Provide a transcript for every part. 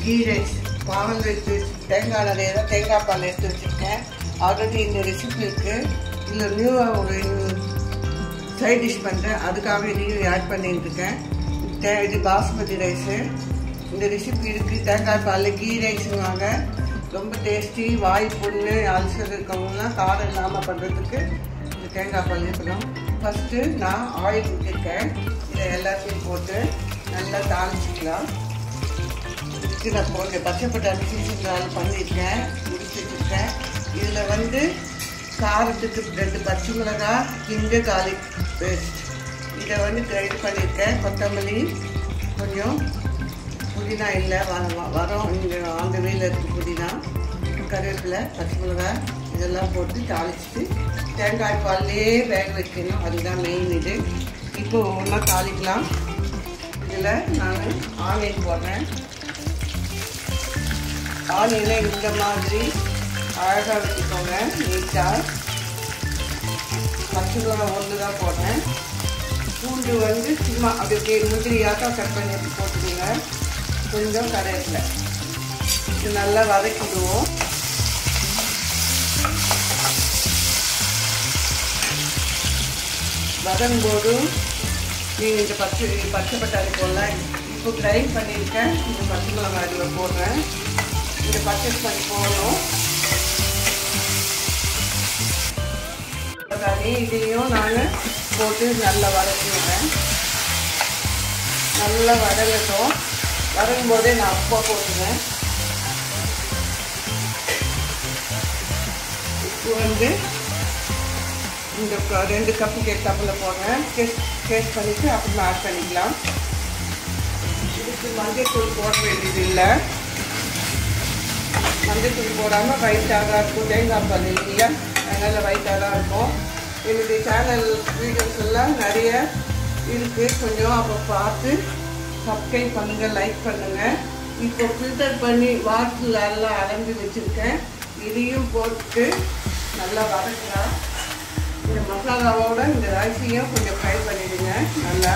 key rice பால் எடுத்து தேங்காய் நிறைய தான் தேங்காய் பால் எடுத்து வச்சுருக்கேன் ஆல்ரெடி இந்த ரெசிபி இருக்குது இதில் நியூவாக ஒரு சைட் டிஷ் பண்ணுறேன் அதுக்காக இதையும் ஆட் பண்ணிட்டு இருக்கேன் தே இது பாஸ்மதி ரைஸு இந்த ரெசிபி இருக்குது தேங்காய் பால் கீ ரைஸுவாங்க ரொம்ப டேஸ்டி வாய் புண்ணு அல்சர் இருக்கவங்கலாம் காரம் இல்லாமல் பண்ணுறதுக்கு இந்த தேங்காய் பால் இருக்கணும் ஃபஸ்ட்டு நான் ஆயில் ஊற்றிருக்கேன் இதை எல்லாத்தையும் போட்டு நல்லா தாளிச்சிக்கலாம் இதுக்கு நான் போட்டு பச்சை பட்டாணி சீசனால் பண்ணியிருக்கேன் முடிச்சு வச்சுருக்கேன் இதில் வந்து காரத்துக்கு ரெண்டு பச்சை மிளகாய் கிஞ்ச கார்லிக் பேஸ்ட் இதை வந்து கிரைண்ட் பண்ணியிருக்கேன் கொத்தமல்லி கொஞ்சம் புதினா இல்லை வரோம் இங்கே அந்த வேல இருக்குது புதினா கருவேப்பிலை பச்சை மிளகாய் இதெல்லாம் போட்டு தாளிச்சிட்டு தேங்காய் பால்லையே வேக வைக்கணும் அதுதான் மெயின் இது இப்போ ஒன்றா தாளிக்கலாம் இதில் நான் ஆனியன் போடுறேன் ஆனியனை இந்த மாதிரி அழகாக வச்சுக்கோங்க நீட்டாக பச்சை மிளகாய் ஒன்று தான் போடுறேன் பூண்டு வந்து சும்மா அப்படியே முதிரியாக்கா கட் பண்ணி அப்படி போட்டுக்கோங்க கொஞ்சம் கரையில இது நல்லா வதக்கிடுவோம் வதங்கும்போது நீங்கள் இந்த பச்சை பச்சை பட்டாணி போடலாம் இப்போ கிரைண்ட் பண்ணியிருக்கேன் இந்த பச்சை மிளகாய் அதில் போடுறேன் இந்த பச்சை பண்ணி போடணும் பட்டாணி இதையும் நான் போட்டு நல்லா வதக்கி விடுறேன் நல்லா வதங்கட்டும் வதங்கும் போதே நான் அப்பா போட்டுருவேன் இப்போ வந்து இந்த ரெண்டு கப்பு கேக் கப்பில் போடுறேன் டேஸ்ட் டேஸ்ட் பண்ணிவிட்டு அப்புறமா ஆட் பண்ணிக்கலாம் இதுக்கு மஞ்சள் தூள் போட வேண்டியது இல்லை மஞ்சள் தூள் போடாமல் ஒயிட்டாக தான் இருக்கும் தேங்காய் பால் இல்லையா அதனால் ஒயிட்டாக தான் இருக்கும் என்னுடைய சேனல் வீடியோஸ் எல்லாம் நிறைய இருக்குது கொஞ்சம் அப்போ பார்த்து சப்ஸ்கிரைப் பண்ணுங்கள் லைக் பண்ணுங்கள் இப்போ ஃபில்டர் பண்ணி வாட்டரில் எல்லாம் அரைஞ்சி வச்சுருக்கேன் இதையும் போட்டு நல்லா வதக்கலாம் இந்த மசாலாவோட இந்த அரிசியும் கொஞ்சம் ஃப்ரை பண்ணிடுங்க நல்லா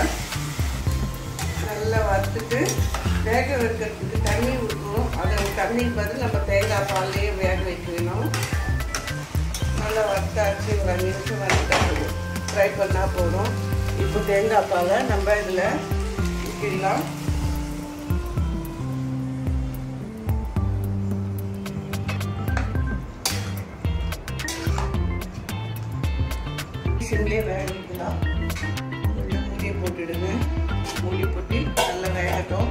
நல்லா வறுத்துட்டு வேக வைக்கிறதுக்கு தண்ணி ஊற்றணும் அதை தண்ணிக்கு பதில் நம்ம தேங்காய் பால்லையே வேக வைக்கணும் நல்லா வறுத்தாச்சு ஒரு அஞ்சு நிமிஷம் வறுத்தா ஃப்ரை பண்ணால் போதும் இப்போ தேங்காய் பாலை நம்ம இதில் ஊற்றிடலாம் சிம்லேயே வேக வைக்கலாம் கொஞ்சம் மூடியை போட்டுடுங்க மூடி போட்டு நல்லா வேகட்டும்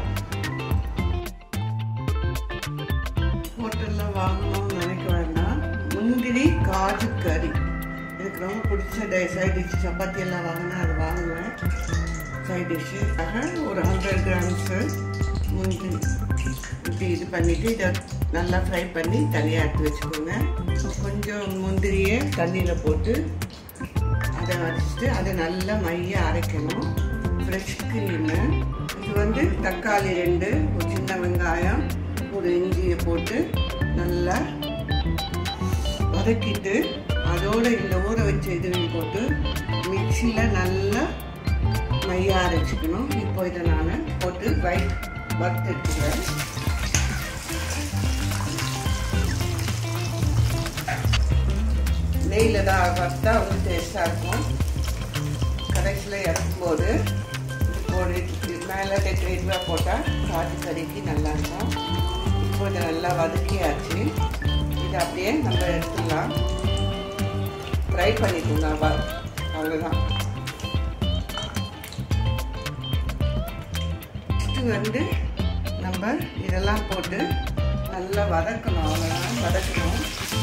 ஹோட்டலில் வாங்கணும்னு நினைக்க வேண்டாம் முந்திரி காஜு கறி எனக்கு ரொம்ப பிடிச்ச டை சைட் டிஷ் சப்பாத்தி எல்லாம் வாங்கினா அது வாங்குவேன் சைட் டிஷ்ஷு ஒரு ஹண்ட்ரட் கிராம்ஸு முந்திரி இப்படி இது பண்ணிவிட்டு இதை நல்லா ஃப்ரை பண்ணி தனியாக எடுத்து வச்சுக்கோங்க கொஞ்சம் முந்திரியை தண்ணியில் போட்டு அதை அரைச்சிட்டு அதை நல்லா மைய அரைக்கணும் ஃப்ரெஷ் க்ரீமு இது வந்து தக்காளி ரெண்டு ஒரு சின்ன வெங்காயம் ஒரு இஞ்சியை போட்டு நல்லா வதக்கிட்டு அதோட இந்த ஊற வச்ச இதுவையும் போட்டு மிக்சியில் நல்லா மைய அரைச்சிக்கணும் இப்போ இதை நான் போட்டு வை வறுத்து எடுத்துக்கிறேன் நெய்யில் தான் வறுத்தா வந்து டேஸ்ட்டாக இருக்கும் கடைசியில் இறக்கும்போது போடு மேலே டெக்கரேட்டிவாக போட்டால் காஜு கறிக்கு நல்லாயிருக்கும் இப்போ இதை நல்லா வதக்கியாச்சு இதை அப்படியே நம்ம எடுத்துடலாம் ஃப்ரை பண்ணிக்கோங்க அவ்வளோதான் நெக்ஸ்ட்டு வந்து நம்ம இதெல்லாம் போட்டு நல்லா வதக்கணும் அவ்வளோதான் வதக்கணும்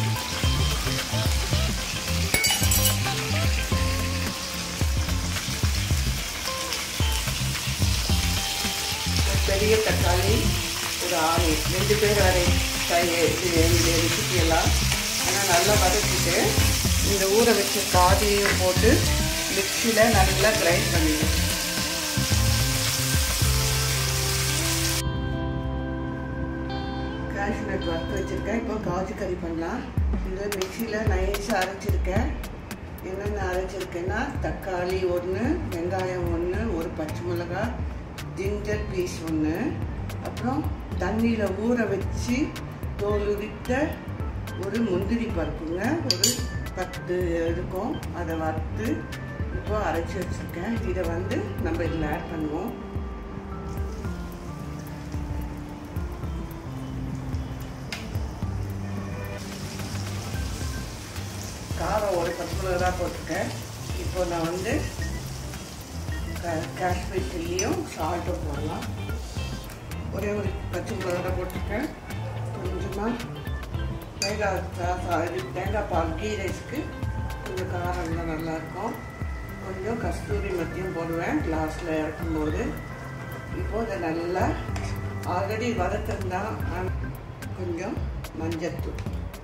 பெரிய தக்காளி ஒரு ஆறு ரெண்டு பேர் வரை என்னுடைய ரெசிபி எல்லாம் ஆனால் நல்லா வதக்கிட்டு இந்த ஊற வச்ச காதியையும் போட்டு மிக்சியில் நல்லா கிரைண்ட் பண்ணிடுங்க கேஷ்யூ நட் வறுத்து வச்சுருக்கேன் இப்போ காஜு கறி பண்ணலாம் இதை மிக்சியில் நைஸாக அரைச்சிருக்கேன் என்னென்ன அரைச்சிருக்கேன்னா தக்காளி ஒன்று வெங்காயம் ஒன்று ஒரு பச்சை மிளகாய் ஜிஞ்சர் பீஸ் ஒன்று அப்புறம் தண்ணியில் ஊற வச்சு தோல் உரித்த ஒரு முந்திரி பருப்புங்க ஒரு பத்து இருக்கும் அதை வறுத்து இப்போ அரைச்சி வச்சுருக்கேன் இதை வந்து நம்ம இதில் ஆட் பண்ணுவோம் காரம் ஒரு பத்து மிளகா தான் போட்டிருக்கேன் இப்போ நான் வந்து காஷ்மீர் சில்லியும் சால்ட்டும் போடலாம் ஒரே ஒரு பச்சை மிளகா தான் போட்டிருக்கேன் கொஞ்சமாக தேங்காய் சா- சா- இது தேங்காய் பால் கீ ரைஸ்க்கு கொஞ்சம் காரம் தான் நல்லாயிருக்கும் கொஞ்சம் கஸ்தூரி மத்தியும் போடுவேன் கிளாஸில் இறக்கும்போது இப்போ இதை நல்லா ஆல்ரெடி வதக்கந்தான் கொஞ்சம் மஞ்சத்தூள்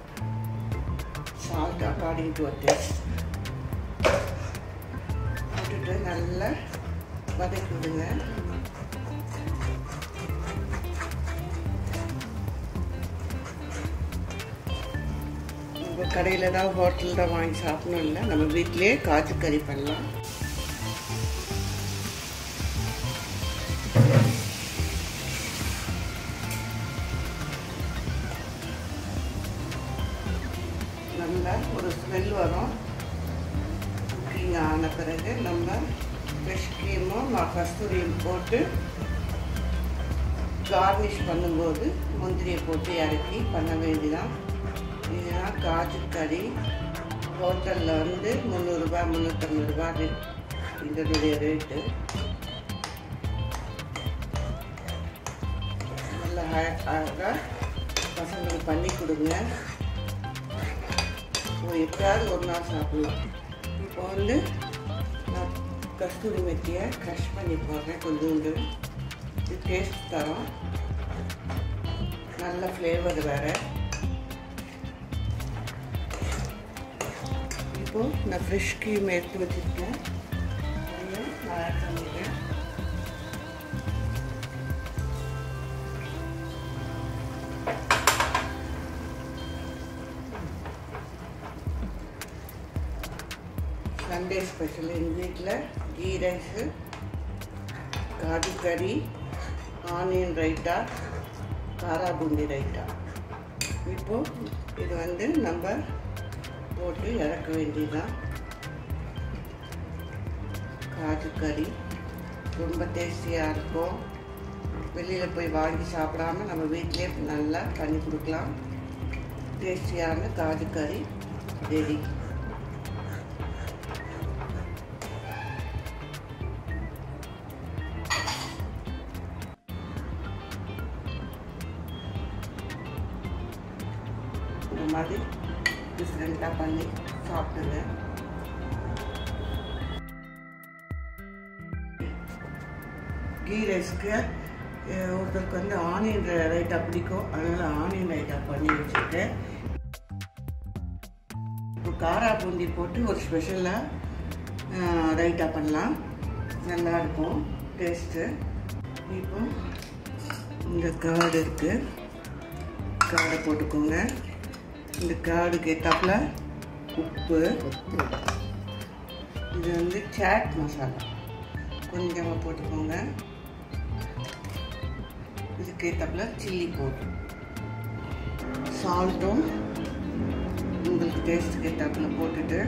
சால்ட் அக்கார்டிங் டு டேஸ்ட் போட்டுட்டு நல்லா வதக்கி விடுங்க நம்ம கடையில் தான் ஹோட்டலில் தான் வாங்கி சாப்பிடணும் இல்லை நம்ம வீட்டிலேயே காஜு கறி பண்ணலாம் நல்லா ஒரு ஸ்மெல் வரும் குக்கிங் ஆன பிறகு நம்ம ஃப்ரெஷ் க்ரீமும் கஸ்தூரியும் போட்டு கார்னிஷ் பண்ணும்போது முந்திரியை போட்டு இறக்கி பண்ண வேண்டியதான் இதுதான் காஜு கறி ஹோட்டலில் வந்து முந்நூறுரூபா முந்நூற்றம்பது ரூபா இதனுடைய ரேட்டு நல்லா அழகாக பசங்களுக்கு பண்ணி கொடுங்க ஒரு எப்பயாவது ஒரு நாள் சாப்பிடலாம் இப்போ வந்து நான் கஸ்தூரி மெத்தியை க்ரஷ் பண்ணி போடுறேன் கொஞ்சோண்டு இது டேஸ்ட் தரும் நல்ல ஃப்ளேவர் வேறு இப்போ நான் ஃப்ரெஷ் க்ரீம் எடுத்து வச்சுருக்கேன் அதையும் நான் ஆட் பண்ணிடுறேன் சண்டே ஸ்பெஷல் எங்கள் வீட்டில் கீ ரைஸு காஜு கறி ஆனியன் ரைட்டா காரா பூந்தி ரைட்டா இப்போ இது வந்து நம்ம போட்டு இறக்க வேண்டியதுதான் காஜு கறி ரொம்ப டேஸ்டியாக இருக்கும் வெளியில் போய் வாங்கி சாப்பிடாம நம்ம வீட்டிலே நல்லா பண்ணி கொடுக்கலாம் டேஸ்டியான காஜு கறி ரெடி இந்த மாதிரி டிஃப்ரெண்ட்டாக பண்ணி சாப்பிடுங்க கீ ரைஸ்க்கு அஹ், ஒருத்தருக்கு வந்து ஆனியன் ரைட்டா பிடிக்கும் அதனால் ஆனியன் ரைட்டா பண்ணி வச்சுருக்கேன் இப்போ காரா பூந்தி போட்டு ஒரு ஸ்பெஷலாக ரைட்டா பண்ணலாம் நல்லா இருக்கும் டேஸ்ட்டு இப்போ இந்த கார்டு இருக்குது காடை போட்டுக்கோங்க இந்த காடுக்கு ஏற்றாப்புல உப்பு இது வந்து சாட் மசாலா கொஞ்சமாக போட்டுக்கோங்க இதுக்கு ஏற்றாப்புல சில்லி பவுடர் சால்ட்டும் உங்களுக்கு டேஸ்ட்டுக்கு ஏற்றாப்புல போட்டுட்டு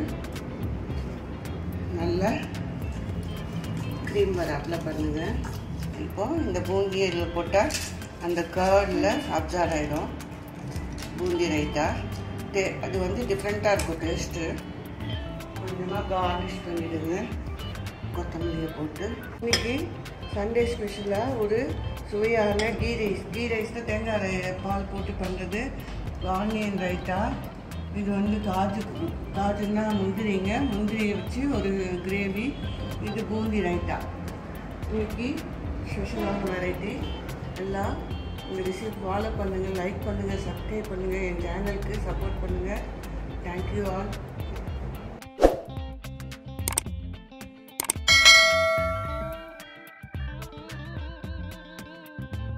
நல்லா க்ரீம் வராப்புல பண்ணுங்கள் இப்போ இந்த பூந்தியை இதில் போட்டால் அந்த கேர்டில் அப்சார்ட் ஆகிடும் பூந்தி ரைத்தா டே அது வந்து டிஃப்ரெண்ட்டாக இருக்கும் டேஸ்ட்டு கொஞ்சமாக கார்னிஷ் பண்ணிவிடுங்க கொத்தமல்லியை போட்டு இன்னைக்கு சண்டே ஸ்பெஷலாக ஒரு சுவையான கீ ரைஸ் கீ ரைஸில் தேங்காய் ரை- பால் போட்டு பண்ணுறது ஆனியன் ரைத்தா இது வந்து காஜு காஜுன்னா முந்திரிங்க முந்திரியை வச்சு ஒரு கிரேவி இது பூந்தி ரைத்தா இன்னைக்கு ஸ்பெஷலான வெரைட்டி எல்லாம் இந்த ரெசிபி ஃபாலோ பண்ணுங்கள் லைக் பண்ணுங்கள் சப்ஸ்கிரைப் பண்ணுங்கள் என் சேனலுக்கு சப்போர்ட் பண்ணுங்கள் தேங்க்யூ ஆல்